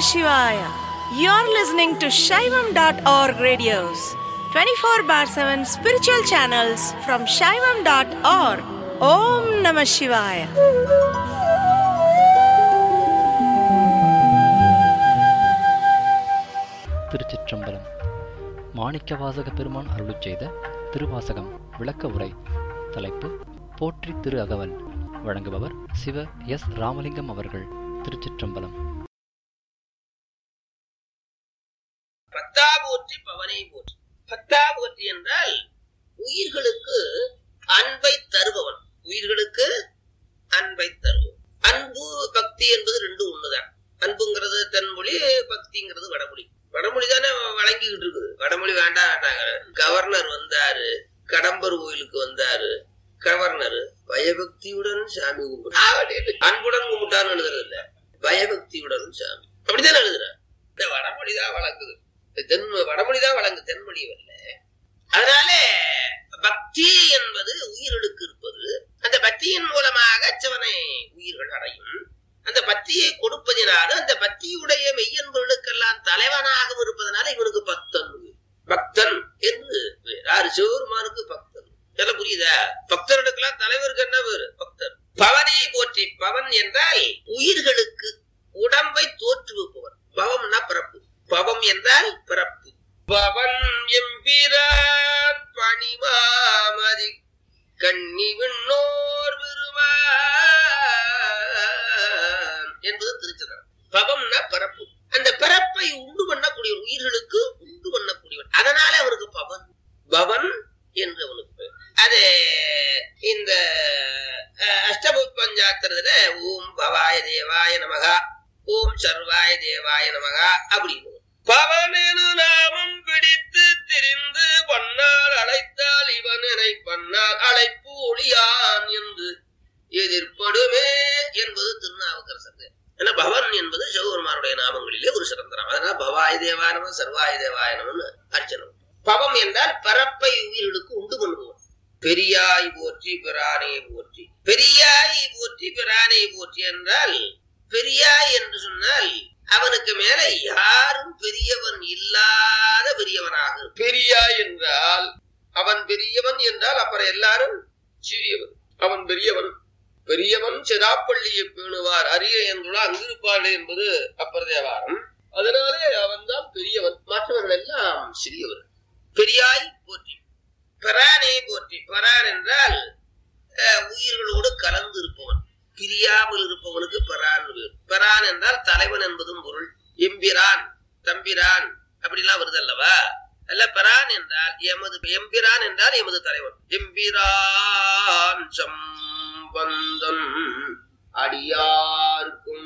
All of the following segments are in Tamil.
Shivaya. You're listening to Shaivam.org radios, 24 bar 7 spiritual channels from Shaivam.org. Om Namah Shivaya. திருச்சிற்றம்பலம் மாணிக்கவாசக பெருமான் அருளுச் செய்த திருவாசகம் விளக்க உரை தலைப்பு போற்றி திரு அகவல் வழங்குபவர் சிவ எஸ் ராமலிங்கம் அவர்கள் திருச்சிற்றம்பலம் பத்தா போற்றி பவனை போற்றி பத்தா போற்றி என்றால் உயிர்களுக்கு அன்பை தருபவன் உயிர்களுக்கு அன்பை தருபவன் அன்பு பக்தி என்பது ரெண்டும் ஒண்ணுதான் அன்புங்கிறது தென்மொழி பக்திங்கிறது வடமொழி வடமொழி தானே வழங்கிக்கிட்டு இருக்குது வடமொழி வேண்டாம் வேண்டாங்க கவர்னர் வந்தாரு கடம்பர் கோயிலுக்கு வந்தாரு கவர்னர் பயபக்தியுடன் சாமி கும்பிட்டு அன்புடன் கும்பிட்டான்னு எழுதுறது இல்ல பயபக்தியுடன் சாமி அப்படித்தானே எழுதுறாரு இந்த வடமொழி தான் வழங்குது தென் வடமொழி தான் வழங்கு தென்மொழி வரல அதனால பக்தி என்பது உயிர்களுக்கு இருப்பது அந்த பக்தியின் மூலமாக சிவனை உயிர்கள் அடையும் அந்த பக்தியை கொடுப்பதினால அந்த பக்தியுடைய மெய்யன்பர்களுக்கெல்லாம் தலைவனாக இருப்பதனால இவனுக்கு பக்தன் பக்தன் என்று பேர். யாரு சிவபெருமானுக்கு பக்தன் இதெல்லாம் புரியுதா பக்தர்களுக்கெல்லாம் தலைவருக்கு என்ன பேரு பக்தர் பவனை போற்றி பவன் என்றால் உயிர்களுக்கு உடம்பை தோற்றுவிப்பவன் பவம்னா பிறப்பு பவம் என்றால் பிறப்பு பவன் எம்பிரான் பணிமாமதி கண்ணி விண்ணோர் விருவான் என்பது திருச்சிதம் பவம்னா பிறப்பு அந்த பிறப்பை உண்டு பண்ணக்கூடிய உயிர்களுக்கு உண்டு பண்ணக்கூடியவன் அதனால அவனுக்கு பவன் பவன் என்று அவனுக்கு பேர் அது இந்த அஹ், அஷ்டபுத் பஞ்சாத்திரத்துல ஓம் பவாய தேவாய நமகா ஓம் சர்வாய தேவாய நமகா அப்படின்னு பவனெனு நாமம் பிடித்து திரிந்து பண்ணால் அழைத்தால் இவனனை பண்ணால் அழைப்பு ஒளியான் என்று எதிர்ப்படுமே என்பது திருநாவுக்கரசர் ஏன்னா பவன் என்பது சிவபெருமானுடைய நாமங்களிலே ஒரு சிறந்த நாமம் அதனால பவாய தேவாயனம சர்வாய தேவாயனம்னு அர்ச்சனம் பவம் என்றால் பரப்பை உயிர்களுக்கு உண்டு பண்ணுபவன் பெரியாய் போற்றி பிரானை போற்றி பெரியாய் போற்றி பிரானை போற்றி என்றால் பெரியாய் என்று சொன்னால் அவனுக்கு மேல யாரும் பெரியவன் இல்லாத பெரியவனாக இரு. பெரியாய் என்றால் அவன் பெரியவன் என்றால் அப்புறம் எல்லாரும் சிறியவன் அவன் பெரியவன் பெரியவன் சிராப்பள்ளியை பேணுவார் அரிய என்றுள்ள அங்கிருப்பாள் என்பது அப்பர் தேவாரம் அதனாலே அவன்தான் பெரியவன் மற்றவர்கள் எல்லாம் சிறியவர் பெரியாய் போற்றி பெறானே போற்றி பெறான் என்றால் அஹ், உயிர்களோடு கலந்து இருப்பவன் பிரியாமல் இருப்பவனுக்கு பெறான் பேர். பெறான் என்றால் தலைவன் என்பதும் பொருள் எம்பிரான் தம்பிரான் அப்படிலாம் வருது அல்லவா அல்ல பெறான் என்றால் எமது எம்பிரான் என்றால் எமது தலைவன் எம்பிரான் சம்பந்தன் அடியார்க்கும்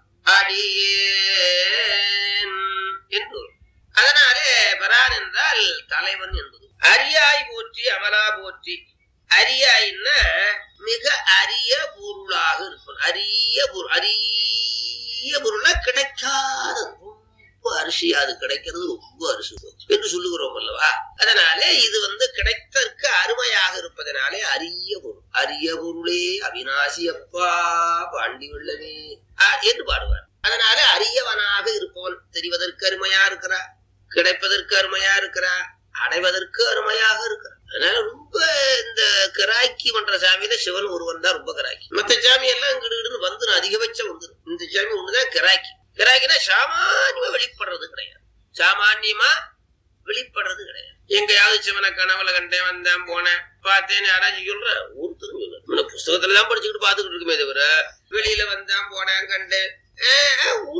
அடியேன் என்று வரும். அதனாலே பெறான் என்றால் தலைவன் என்பது அரியாய் போற்றி அமலா போற்றி அரியாயின்னா மிக அரிய பொருளாக இருப்பது அரிய பொருள் அரிய பொருளா கிடைக்காத ரொம்ப அரிசியா அது கிடைக்கிறது ரொம்ப அரிசி என்று சொல்லுகிறோம் அல்லவா அதனாலே இது வந்து கிடைத்தற்கு அருமையாக இருப்பதனாலே அரிய பொருள் அரிய பொருளே அவிநாசி அப்பா பாண்டி உள்ளவே என்று பாடுவார் அதனால அரியவனாக இருப்பவன் தெரிவதற்கு அருமையா இருக்கிறா கிடைப்பதற்கு அருமையா இருக்கிறா அடைவதற்கு அருமையாக இருக்கிறார் அதனால ரொம்ப இந்த கிராக்கி பண்ற சாமியில சிவன் ஒருவன் தான் ரொம்ப கிராக்கி மத்த சாமி எல்லாம் கிடுகிடுன்னு வந்துடும் அதிகபட்சம் வந்துடும் இந்த சாமி ஒண்ணுதான் கிராக்கி கிராக்கினா சாமானியமா வெளிப்படுறது கிடையாது சாமானியமா வெளிப்படுறது கிடையாது எங்கேயாவது சிவனை கனவுல கண்டேன் வந்தேன் போனேன் பார்த்தேன்னு யாராச்சும் சொல்ற ஒருத்தரும் சொல்ல புஸ்தகத்துல தான் படிச்சுக்கிட்டு பாத்துக்கிட்டு இருக்குமே தவிர வெளியில வந்தேன் போனேன் கண்டேன்